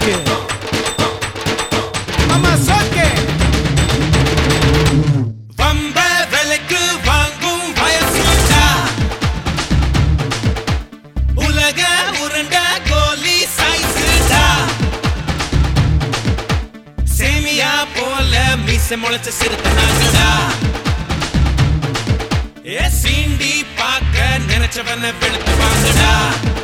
சோக்கு மாமா சோக்கு வம்ப விலைக்கு வாங்கும் வயசுடா உலக உருண்ட கோலி சைஸ்டா சேமியா போல மீச முளைச்ச சிறுத்தனாங்கடா ஏ சீண்டி பார்க்க நினைச்சவன வெளுத்து வாங்கடா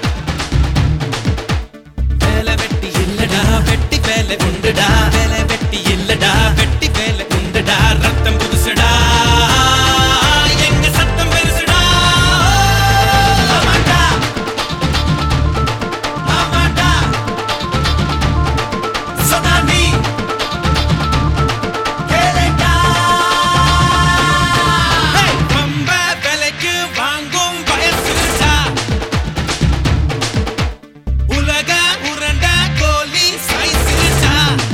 வேலை வெட்டி இல்லடா வெட்டி வேலை உண்டுடா வேலை வெட்டி இல்லடா வெட்டி வேலை உண்டுடா ரத்தம் புதுசுடா எங்க சத்தம் பெருசுடா ஆமாண்டா ஆமாண்டா சொன்னா நீ கேளுடா ரொம்ப விலைக்கு வாங்கும் வயசுடா உலக உருண்ட கோலி சைஸ்டா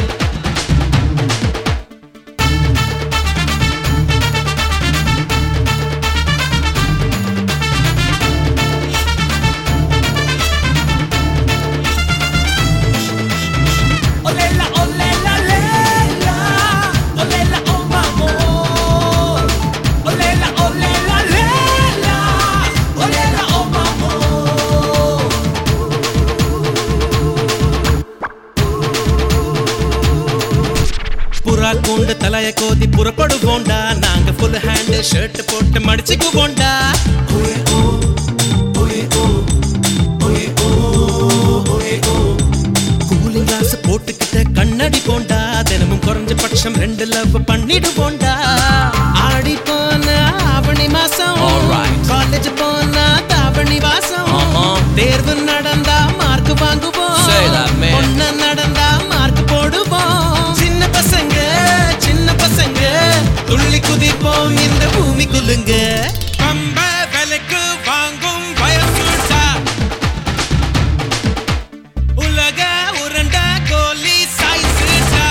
Olela, olela, lela. Olela, oh mamor. Olela, olela, lela. Olela, oh mamor. புறா கூண்டு தலைய கோதி புறப்படுவோண்டா நாங்க ஃபுல் ஹேண்ட் ஷர்ட் போட்டு மடிச்சுக்குவோண்டா கூலிங் கிளாஸ் போட்டுக்கிட்ட கண்ணாடி போண்டா தினமும் குறைஞ்சபட்சம் ரெண்டு லவ் பண்ணிடுவோண்டா ஆடி போன ஆவணி மாசம் காலேஜ் போனா தாவணி வாசம் தேர்வு நடந்தா மார்க் வாங்குவோம் Say that, man. ஒண்ணு நடந்தா மார்க் போடுவோம் சின்ன பசங்க சின்ன பசங்க துள்ளி குதிப்போம் இந்த பூமி குலுங்க பம்ப விலைக்கு வாங்கும் வயசுடா உலக உருண்ட கோலி சைஸ்டா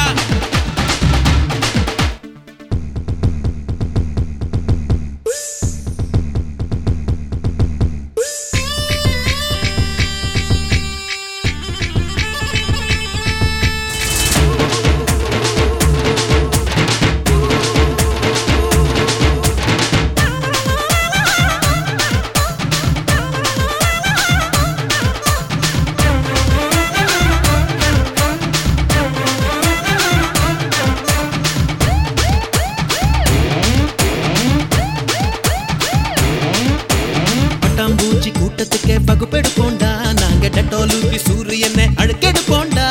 பட்டாம்பூச்சி கூட்டத்துக்கே வகுப்பெடுப்போண்டா நாங்க டெட்டோல் ஊத்தி சூரியனை அழுக்கெடுப்போண்டா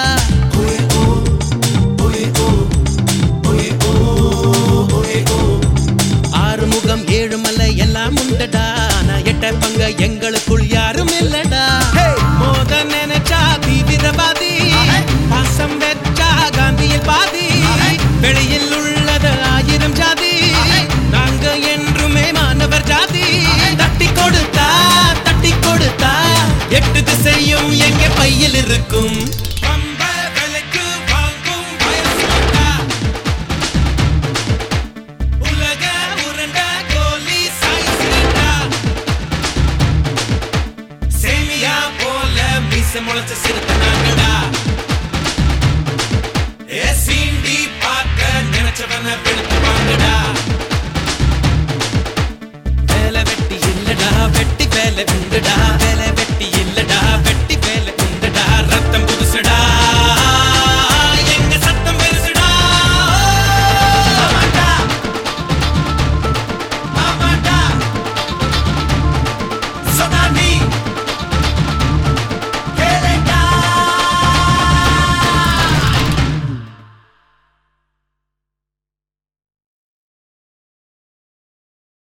ஆறு முகம் ஏழு மலை எல்லாம் உண்டடா ஆனா எட்ட பங்க எங்களுக்குள் யாரும் இல்லடா மோத நினைச்சா தீவிரவாதி பாசம் வெச்சா காந்தியில் பாதி வெளியில் உள்ளது ஆயிரம் ஜாதி நாங்க என்றுமே மாணவர் ஜாதி தட்டி கொடுத்தா தட்டி கொடுத்தா எட்டு திசையும் எங்க பையில் இருக்கும் பம்ப விலைக்கு வாங்கும் வயசுடா. உலக உருண்ட கோலி சைஸ்டா. சேமியா போல மீச முளைச்ச சிறுத்தனாங்கடா ஏ சீண்டி பார்க்க நினைச்சவன வெளுத்து வாங்கடா